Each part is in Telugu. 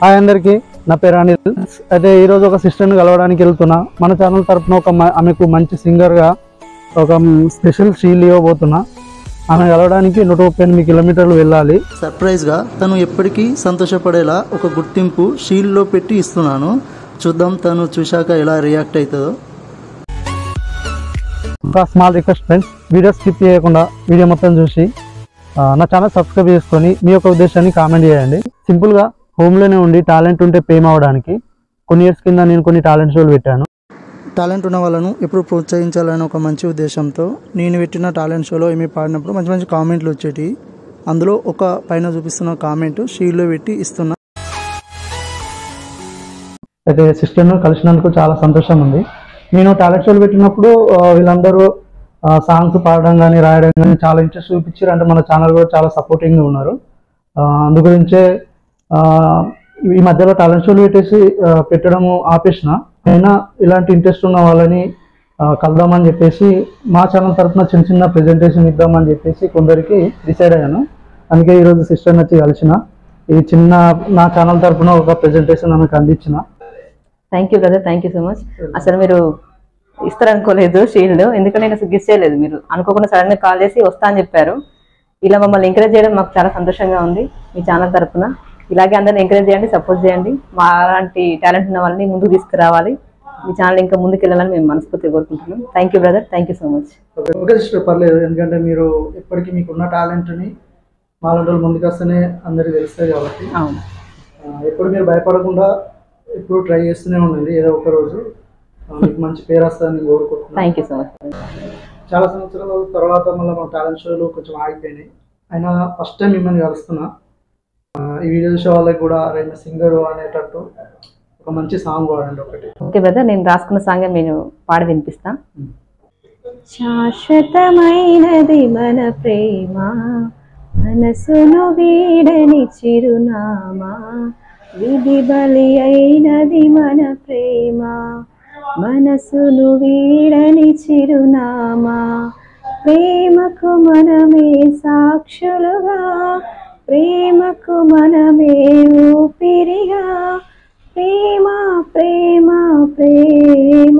హాయ్ అందరికీ నా పేరు అనిల్ అయితే ఈరోజు ఒక సిస్టర్ని కలవడానికి వెళ్తున్నా మన ఛానల్ తరపున ఒక మ- ఆమెకు మంచి సింగర్గా ఒక స్పెషల్ షీల్ ఇవ్వబోతున్నా ఆమె కలవడానికి నూట ముప్పై ఎనిమిది కిలోమీటర్లు వెళ్ళాలి సర్ప్రైజ్గా తను ఎప్పటికీ సంతోషపడేలా ఒక గుర్తింపు షీల్డ్లో పెట్టి ఇస్తున్నాను చూద్దాం తను చూశాక ఎలా రియాక్ట్ అవుతుందో ఒక small request friends video skip చేయకుండా వీడియో మొత్తం చూసి ఆ, నా ఛానల్ సబ్స్క్రైబ్ చేసుకొని మీ యొక్క ఉద్దేశాన్ని కామెంట్ చేయండి సింపుల్గా హోమ్లోనే ఉండి టాలెంట్ ఉంటే పేమ్ అవ్వడానికి కొన్ని ఇయర్స్ కింద నేను కొన్ని టాలెంట్ షోలు పెట్టాను టాలెంట్ ఉన్న వాళ్ళను ఎప్పుడు ప్రోత్సహించాలని ఒక మంచి ఉద్దేశంతో నేను పెట్టిన టాలెంట్ షోలో ఏమి పాడినప్పుడు మంచి మంచి కామెంట్లు వచ్చేటి అందులో ఒక పైన చూపిస్తున్న కామెంట్ షీల్డ్లో పెట్టి ఇస్తున్నా అయితే సిస్టర్ను కలిసినందుకు చాలా సంతోషం ఉంది నేను టాలెంట్ షోలు పెట్టినప్పుడు ఆ, వీళ్ళందరూ సాంగ్స్ పాడడం కానీ రాయడం కానీ చాలా ఇంట్రెస్ట్ చూపించారు అంటే మన ఛానల్ కూడా చాలా సపోర్టింగ్గా ఉన్నారు ఆ, అందు గురించే ఆ, ఈ మధ్యలో టాలెంట్ షోలు పెట్టేసి ఆ, పెట్టడము ఆపేసిన అయినా ఇలాంటి ఇంట్రెస్ట్ ఉన్న వాళ్ళని ఆ, కలుద్దామని చెప్పేసి మా ఛానల్ తరఫున చిన్న చిన్న ప్రెజెంటేషన్ ఇద్దామని చెప్పేసి కొందరికి డిసైడ్ అయ్యాను అందుకే ఈరోజు సిస్టర్ వచ్చి కలిసిన ఈ చిన్న నా ఛానల్ తరఫున ఒక ప్రెజెంటేషన్ ఆమెకు అందించిన thank you brother thank you so much అసలు మీరు ఇస్తారనుకోలేదు షీల్డ్ ఎందుకంటే నేను అసలు గిస్ చేయలేదు మీరు అనుకోకుండా సడన్ గా కాల్ చేసి వస్తా అని చెప్పారు ఇలా మమ్మల్ని ఎంకరేజ్ చేయడం మాకు చాలా సంతోషంగా ఉంది మీ ఛానల్ తరపున ఇలాగే అందరిని ఎంకరేజ్ చేయండి సపోర్ట్ చేయండి మా అలాంటి టాలెంట్ ఉన్న వాళ్ళని ముందుకు తీసుకురావాలి మీ ఛానల్ ఇంకా ముందుకు వెళ్ళాలని మేము మనస్ఫూర్తిగా కోరుకుంటున్నాం thank you brother thank you so much okay sister పర్లేదు ఎందుకంటే మీరు ఎప్పటికీ మీకున్న టాలెంట్ని మాలాంటి వాళ్ళు ముందుకు వస్తేనే అందరికీ తెలుస్తుంది కాబట్టి అవును ఆ, ఎప్పుడు మీరు భయపడకుండా ఎప్పుడు ట్రై చేస్తూనే ఉండండి ఏదో ఒక రోజు ఆ, మీకు మంచి పేరు వస్తుందని నేను కోరుకుంటున్నాను థ్యాంక్ యూ సో మచ్ చాలా సంవత్సరాల తర్వాత మళ్ళీ మా టాలెంట్ షోలు కొంచెం ఆగిపోయినాయి అయినా ఫస్ట్ టైం మిమ్మల్ని కలుస్తున్నా ఆ, ఈ వీడియో చూసే వాళ్ళకి కూడా రేపు సింగర్ అనేటట్టు ఒక మంచి సాంగ్ పాడండి ఒకటి ఓకే బ్రదర్ నేను రాసుకున్న సాంగ్ నేను పాడి వినిపిస్తా శాశ్వతమైనది మన ప్రేమ మనసును వీడని చిరునామా విధి బలి అయినది మన ప్రేమ మనసును వీడని చిరునామా ప్రేమకు మనమే సాక్షులుగా ప్రేమకు మనమే ఊపిరిగా ప్రేమ ప్రేమ ప్రేమ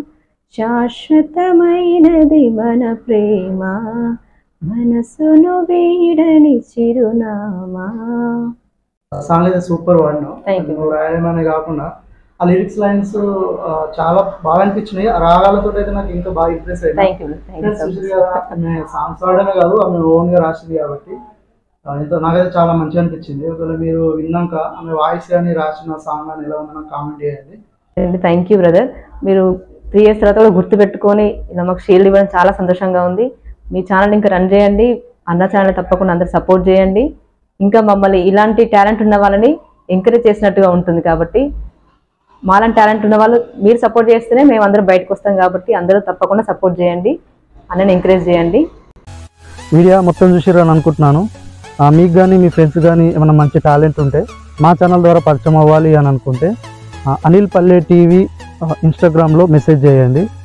శాశ్వతమైనది మన ప్రేమ మనసును వీడని చిరునామా సాంగ్ అయితే సూపర్ వాడినావు Thank you. నువ్వు రాయడమనే కాకుండా ఆ లిరిక్స్ లైన్స్ చాలా బాగా అనిపించినాయి ఆ రాగాలతో అయితే నాకు ఇంకా బాగా ఇంప్రెస్ అయింది thank you thank you so చూసారు కదా ఆమె సాంగ్స్ పాడడమే కాదు ఆమె ఓన్ గా రాసింది కాబట్టి ఆ, ఎంతో నాకైతే చాలా మంచిగా అనిపించింది ఒకవేళ మీరు విన్నాక ఆమె వాయిస్ కానీ రాసిన సాంగ్ అని ఎలా ఉందో కామెంట్ చేయండి థ్యాంక్ యూ బ్రదర్ మీరు త్రీ ఇయర్స్ తర్వాత కూడా గుర్తుపెట్టుకొని ఇలా మాకు షీల్డ్ ఇవ్వడం చాలా సంతోషంగా ఉంది మీ ఛానల్ ఇంకా రన్ చేయండి అన్న ఛానల్ తప్పకుండా అందరు సపోర్ట్ చేయండి ఇంకా మమ్మల్ని ఇలాంటి టాలెంట్ ఉన్న వాళ్ళని ఎంకరేజ్ చేసినట్టుగా ఉంటుంది కాబట్టి మాలాంటి టాలెంట్ ఉన్న వాళ్ళు మీరు సపోర్ట్ చేస్తేనే మేము అందరం బయటకు వస్తాం కాబట్టి అందరూ తప్పకుండా సపోర్ట్ చేయండి అన్నని ఎంకరేజ్ చేయండి వీడియో మొత్తం చూసిర్రు అని అనుకుంటున్నాను ఆ, మీకు కానీ మీ ఫ్రెండ్స్ కానీ ఏమైనా మంచి టాలెంట్ ఉంటే మా ఛానల్ ద్వారా పరిచయం అవ్వాలి అని అనుకుంటే ఆ, అనిల్ పల్లె టీవీ ఇన్స్టాగ్రామ్లో మెసేజ్ చేయండి